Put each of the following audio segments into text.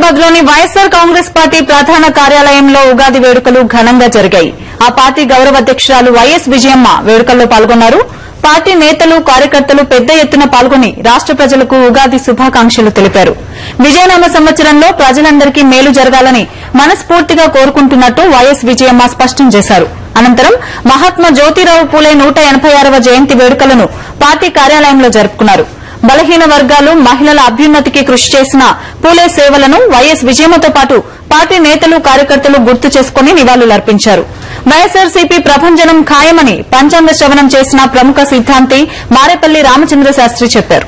హైదరాబాద్ లోని వైఎస్సార్ కాంగ్రెస్ పార్టీ ప్రధాన కార్యాలయంలో ఉగాది వేడుకలు ఘనంగా జరిగాయి ఆ పార్టీ గౌరవ అధ్యక్షురాలు వైఎస్ విజయమ్మ వేడుకల్లో పాల్గొన్నారు పార్టీ నేతలు కార్యకర్తలు పెద్ద ఎత్తున పాల్గొని రాష్ట ప్రజలకు ఉగాది శుభాకాంక్షలు తెలిపారు విజయనామ సంవత్సరంలో ప్రజలందరికీ మేలు జరగాలని మనస్ఫూర్తిగా కోరుకుంటున్నట్టు వైఎస్ విజయమ్మ స్పష్టం చేశారు అనంతరం మహాత్మా జ్యోతిరావు పూలే నూట ఎనబై ఆరవ జయంతి వేడుకలను పార్టీ కార్యాలయంలో జరుపుకున్నారు బలహీన వర్గాలు మహిళల అభ్యున్నతికి కృషి చేసిన పూలే సేవలను వైఎస్ విజయమ్మతో పాటు పార్టీ నేతలు కార్యకర్తలు గుర్తు చేసుకుని నివాళులర్పించారు వైఎస్సార్సీపీ ప్రభంజనం ఖాయమని పంచాంగ శ్రవణం చేసిన ప్రముఖ సిద్ధాంతి మారేపల్లి రామచంద్ర శాస్త్రి చెప్పారు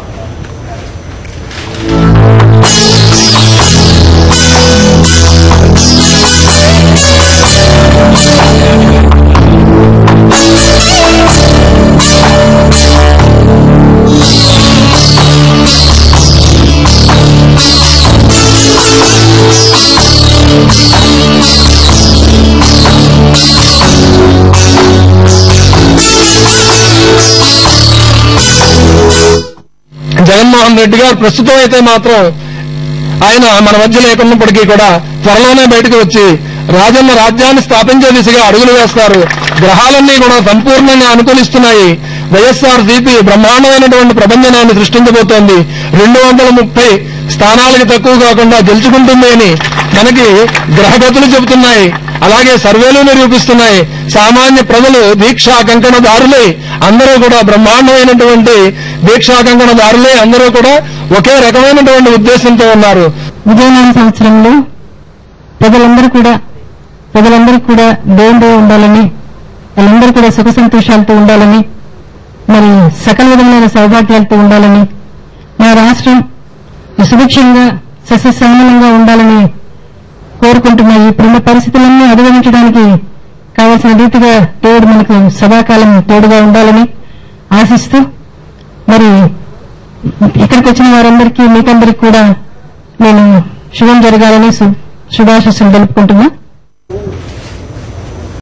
జగన్మోహన్ రెడ్డి గారు ప్రస్తుతం అయితే మాత్రం ఆయన మన మధ్య లేకున్నప్పటికీ కూడా త్వరలోనే బయటకు వచ్చి రాజన్న రాజ్యాన్ని స్థాపించే దిశగా అడుగులు వేస్తారు గ్రహాలన్నీ కూడా సంపూర్ణంగా అనుకూలిస్తున్నాయి వైఎస్ఆర్ సిపి బ్రహ్మాండమైనటువంటి ప్రబంధనాన్ని సృష్టించబోతోంది రెండు వందల ముప్పై స్థానాలకు తక్కువ కాకుండా గెలుచుకుంటుంది అని మనకి గ్రహగతులు చెబుతున్నాయి అలాగే సర్వేలు నిరూపిస్తున్నాయి సామాన్య ప్రజలు దీక్షా కంకణదారులై అందరూ కూడా బ్రహ్మాండమైనటువంటి దీక్షా కంకణదారులై అందరూ కూడా ఒకే రకమైనటువంటి ఉద్దేశంతో ఉన్నారు విజయనగరం సంవత్సరంలో ప్రజలందరూ కూడా ప్రజలందరూ కూడా దేవుడు ఉండాలని వాళ్ళందరూ కూడా సుఖ సంతోషాలతో ఉండాలని మరి సకల విధమైన సౌభాగ్యాలతో ఉండాలని మా రాష్ట్రం సుభిక్షంగా సస్యశ్యామలంగా ఉండాలని కోరుకుంటున్న ఈ ఇప్పుడున్న పరిస్థితులన్నీ అధిగమించడానికి కావలసిన రీతిగా దేవుడు మనకు సదాకాలం తోడుగా ఉండాలని ఆశిస్తూ మరి ఇక్కడికి వచ్చిన వారందరికీ మీకందరికీ కూడా నేను శుభం జరగాలని శు- శుభాశీస్సులు తెలుపుకుంటున్నా